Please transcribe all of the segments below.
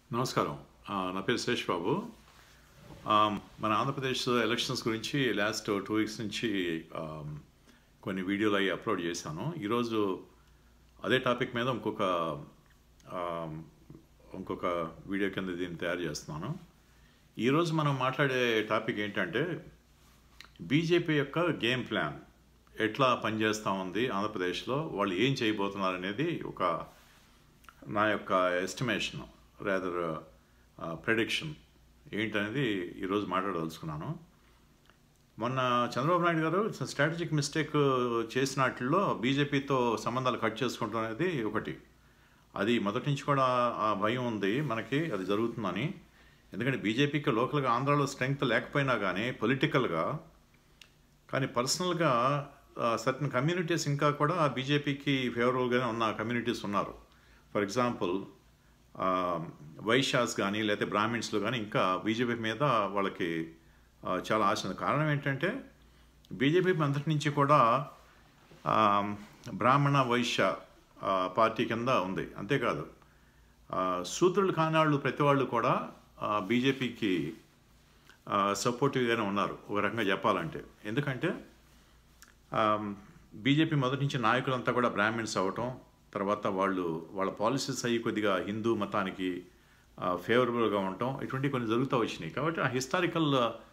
నమస్కారం ఆ, నా పేరు సురేష్ బాబు ఆ, మన ఆంధ్రప్రదేశ్ ఎలక్షన్స్ గురించి లాస్ట్ టూ వీక్స్ నుంచి ఆ, కొన్ని వీడియోలు అవి అప్లోడ్ చేశాను ఈరోజు అదే టాపిక్ మీద ఇంకొక ఆ, ఇంకొక వీడియో కింద దీన్ని తయారు చేస్తున్నాను ఈరోజు మనం మాట్లాడే టాపిక్ ఏంటంటే బీజేపీ యొక్క గేమ్ ప్లాన్ ఎట్లా పనిచేస్తూ ఉంది ఆంధ్రప్రదేశ్లో వాళ్ళు ఏం చేయబోతున్నారు అనేది ఒక నా యొక్క ఎస్టిమేషన్ రాదర్ ప్రెడిక్షన్ ఏంటనేది ఈరోజు మాట్లాడదలుచుకున్నాను మొన్న చంద్రబాబు నాయుడు గారు స్ట్రాటజిక్ మిస్టేక్ చేసినట్లో బీజేపీతో సంబంధాలు కట్ చేసుకుంటాం అనేది ఒకటి అది మొదటి నుంచి కూడా ఆ భయం ఉంది మనకి అది జరుగుతుందని ఎందుకంటే బీజేపీకి లోకల్గా ఆంధ్రాలో స్ట్రెంగ్త్ లేకపోయినా కానీ పొలిటికల్గా కానీ పర్సనల్గా సర్టన్ కమ్యూనిటీస్ ఇంకా కూడా బీజేపీకి ఫేవరబుల్గానే ఉన్న కమ్యూనిటీస్ ఉన్నారు ఫర్ ఎగ్జాంపుల్ వైశ్యాస్ కానీ లేకపోతే బ్రాహ్మిన్స్లో కానీ ఇంకా బీజేపీ మీద వాళ్ళకి ఆ, చాలా ఆశ ఉంది కారణం ఏంటంటే బీజేపీ అంతటి నుంచి కూడా ఆ, బ్రాహ్మణ వైశ్య ఆ, పార్టీ కింద ఉంది అంతేకాదు ఆ, శూద్రులు కానాళ్ళు ప్రతి వాళ్ళు కూడా ఆ, బీజేపీకి సపోర్టివ్గానే ఉన్నారు ఒక రకంగా చెప్పాలంటే ఎందుకంటే బీజేపీ మొదటి నుంచి నాయకులంతా కూడా బ్రాహ్మిన్స్ అవ్వటం తర్వాత వాళ్ళు వాళ్ళ పాలసీస్ అయ్యి కొద్దిగా హిందూ మతానికి ఫేవరబుల్గా ఉండటం ఇటువంటి కొన్ని జరుగుతూ వచ్చినాయి కాబట్టి ఆ హిస్టారికల్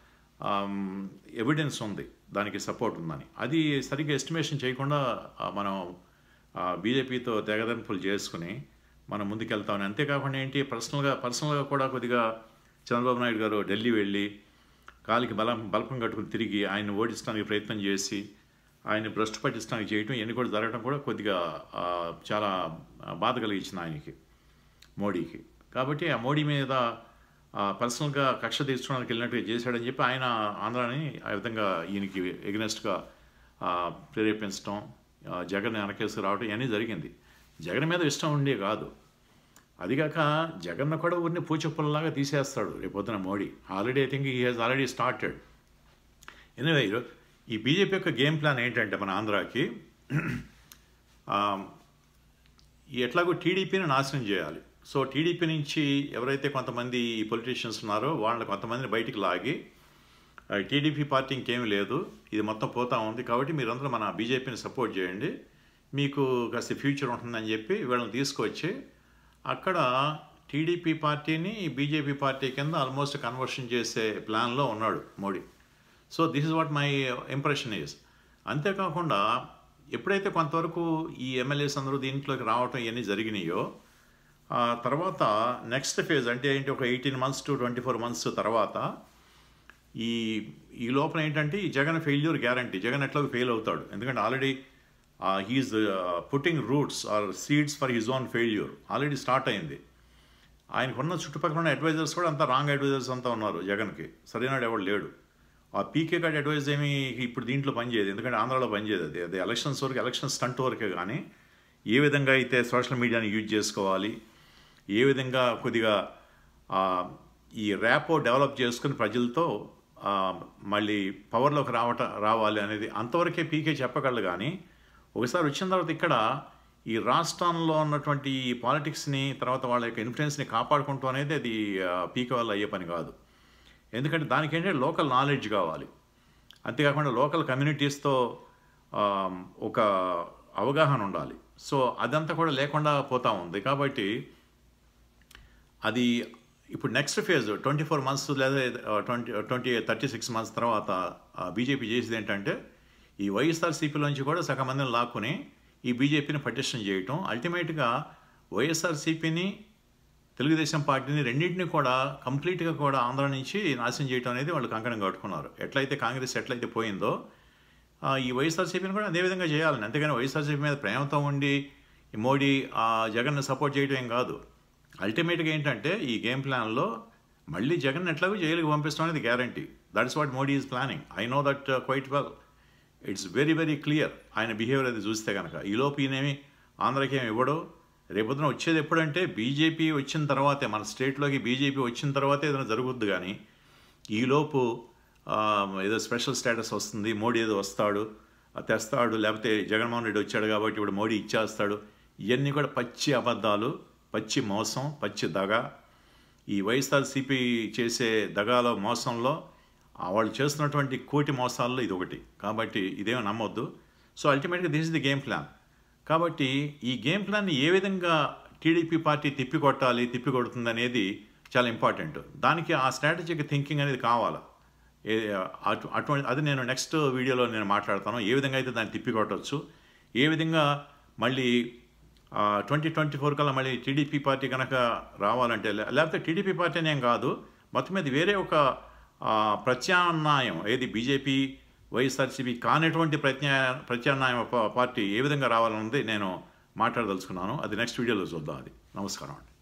ఎవిడెన్స్ ఉంది దానికి సపోర్ట్ ఉందని అది సరిగ్గా ఎస్టిమేషన్ చేయకుండా ఆ, మనం బీజేపీతో తెగదెంపులు చేసుకుని మనం ముందుకెళ్తామని అంతేకాకుండా ఏంటి పర్సనల్గా పర్సనల్గా కూడా కొద్దిగా చంద్రబాబు నాయుడు గారు ఢిల్లీ వెళ్ళి కాలికి బలం బలపం కట్టుకుని తిరిగి ఆయన ఓడించడానికి ప్రయత్నం చేసి ఆయన భ్రష్టు పట్టించడానికి చేయటం ఇవన్నీ కూడా జరగడం కూడా కొద్దిగా ఆ, చాలా బాధ కలిగించింది ఆయనకి మోడీకి కాబట్టి ఆ మోడీ మీద పర్సనల్గా కక్ష తీర్చుకోవడానికి వెళ్ళినట్టుగా చేశాడని చెప్పి ఆయన ఆంధ్రాని ఆ విధంగా ఈయనకి ఎగ్నెస్ట్గా ప్రేరేపించడం ఆ, జగన్ వెనకేసి రావడం ఇవన్నీ జరిగింది జగన్ మీద ఇష్టం ఉండే కాదు అదిగాక జగన్ కూడా ఊరిని పూచప్పుల్లాగా తీసేస్తాడు రేపొద్దున Modi already I think he has already started anyway ఈ బీజేపీ యొక్క గేమ్ ప్లాన్ ఏంటంటే మన ఆంధ్రాకి ఆ, ఈ ఎట్లాగో టీడీపీని నాశనం చేయాలి సో టీడీపీ నుంచి ఎవరైతే కొంతమంది ఈ పొలిటీషియన్స్ ఉన్నారో వాళ్ళని కొంతమందిని బయటికి లాగి ఆ, టీడీపీ పార్టీ ఇంకేమీ లేదు ఇది మొత్తం పోతా ఉంది కాబట్టి మీరందరూ మన బీజేపీని సపోర్ట్ చేయండి మీకు కాస్త ఫ్యూచర్ ఉంటుందని చెప్పి వీళ్ళని తీసుకొచ్చి అక్కడ టీడీపీ పార్టీని బీజేపీ పార్టీ కింద ఆల్మోస్ట్ కన్వర్షన్ చేసే ప్లాన్లో ఉన్నాడు Modi so this is what my impression is అంతేకాకుండా ఎప్పుడైతే కొంతవరకు ఈ ఎమ్మెల్యేస్ అందరూ దీంట్లోకి రావటం ఇవన్నీ జరిగినాయో ఆ తర్వాత నెక్స్ట్ ఫేజ్ అంటే ఏంటి ఒక eighteen months to twenty four months తర్వాత ఈ ఈ లోపల ఏంటంటే ఈ జగన్ ఫెయిల్యూర్ గ్యారంటీ జగన్ ఎట్లా ఫెయిల్ అవుతాడు ఎందుకంటే already he's putting roots or seeds for his own failure already start అయింది ఆయనకున్న చుట్టుపక్కల ఉన్న అడ్వైజర్స్ కూడా అంతా రాంగ్ అడ్వైజర్స్ అంతా ఉన్నారు జగన్కి సరైన ఎవడు లేడు ఆ పీకే కార్డ్ అడ్వైజ్ ఏమి ఇప్పుడు దీంట్లో పనిచేయదు ఎందుకంటే ఆంధ్రాలో పనిచేయదు అది అది ఎలక్షన్స్ వరకు ఎలక్షన్ స్టంట్ వరకే కానీ ఏ విధంగా అయితే సోషల్ మీడియాని యూజ్ చేసుకోవాలి ఏ విధంగా కొద్దిగా ఆ, ఈ ర్యాపో డెవలప్ చేసుకుని ప్రజలతో ఆ, మళ్ళీ పవర్లోకి రావట రావాలి అనేది అంతవరకే పీకే చెప్పగలరు కానీ ఒకసారి వచ్చిన తర్వాత ఇక్కడ ఈ రాష్ట్రంలో ఉన్నటువంటి ఈ పాలిటిక్స్ని తర్వాత వాళ్ళ యొక్క ఇన్ఫ్లుయెన్స్ని కాపాడుకుంటూ అనేది అది ఆ, పీకే వల్ల అయ్యే పని కాదు ఎందుకంటే దానికి ఏంటంటే లోకల్ నాలెడ్జ్ కావాలి అంతేకాకుండా లోకల్ కమ్యూనిటీస్తో ఆ, ఒక అవగాహన ఉండాలి సో అదంతా కూడా లేకుండా పోతా ఉంది కాబట్టి అది ఇప్పుడు next phase twenty four months లేదా twenty twenty thirty six months తర్వాత బీజేపీ చేసేది ఏంటంటే ఈ వైఎస్ఆర్సీపీలోంచి కూడా సగం మందిని లాక్కుని ఈ బీజేపీని పటిష్టం చేయటం అల్టిమేట్గా వైఎస్ఆర్సీపీని తెలుగుదేశం పార్టీని రెండింటిని కూడా కంప్లీట్గా కూడా ఆంధ్ర నుంచి నాశనం చేయటం అనేది వాళ్ళు కంకణం కట్టుకున్నారు ఎట్లయితే కాంగ్రెస్ ఎట్లయితే పోయిందో ఆ, ఈ వైఎస్ఆర్సీపీని కూడా అదేవిధంగా చేయాలని అంతేగాని వైఎస్ఆర్సీపీ మీద ప్రేమతో ఉండి ఈ మోడీ ఆ, జగన్ను సపోర్ట్ చేయడం ఏం కాదు అల్టిమేట్గా ఏంటంటే ఈ గేమ్ ప్లాన్లో మళ్ళీ జగన్ ఎట్లాగో జైలుకి పంపిస్తాం అనేది guarantee that's what Modi is planning I know that quite well it's very very clear ఆయన బిహేవియర్ అది చూస్తే కనుక ఈలోపు ఈయనేమి ఆంధ్రకి ఏమి ఇవ్వడు రేపొద్దున వచ్చేది ఎప్పుడంటే బీజేపీ వచ్చిన తర్వాతే మన స్టేట్లోకి బీజేపీ వచ్చిన తర్వాతే ఏదైనా జరుగుద్ది కానీ ఈలోపు ఆ, ఏదో స్పెషల్ స్టేటస్ వస్తుంది మోడీ ఏదో వస్తాడు ఆ, తెస్తాడు లేకపోతే జగన్మోహన్ రెడ్డి వచ్చాడు కాబట్టి ఇప్పుడు మోడీ ఇచ్చేస్తాడు ఇవన్నీ కూడా పచ్చి అబద్ధాలు పచ్చి మోసం పచ్చి దగ ఈ వైఎస్ఆర్సీపీ చేసే దగాలో మోసంలో ఆ వాళ్ళు చేస్తున్నటువంటి కోటి మోసాల్లో ఇది ఒకటి కాబట్టి ఇదేమో నమ్మొద్దు సో అల్టిమేట్గా this is the game plan కాబట్టి ఈ గేమ్ ప్లాన్ని ఏ విధంగా టీడీపీ పార్టీ తిప్పికొట్టాలి తిప్పికొడుతుంది అనేది చాలా ఇంపార్టెంట్ దానికి ఆ స్ట్రాటజిక్ థింకింగ్ అనేది కావాలి ఏ అటు అటువంటి అది నేను నెక్స్ట్ వీడియోలో నేను మాట్లాడతాను ఏ విధంగా అయితే దాన్ని తిప్పికొట్టవచ్చు ఏ విధంగా మళ్ళీ ట్వంటీ ట్వంటీ ఫోర్ కల్లా మళ్ళీ టీడీపీ పార్టీ కనుక రావాలంటే లే- లేకపోతే టీడీపీ పార్టీ అనేం కాదు మొత్తం మీద వేరే ఒక ఆ, ప్రత్యామ్నాయం ఏది బీజేపీ వైఎస్ఆర్సీపీ కానటువంటి ప్రత్యా ప్రత్యామ్నాయం ప- పార్టీ ఏ విధంగా రావాలన్నది నేను మాట్లాడదలుచుకున్నాను అది నెక్స్ట్ వీడియోలో చూద్దాం అది నమస్కారం అండి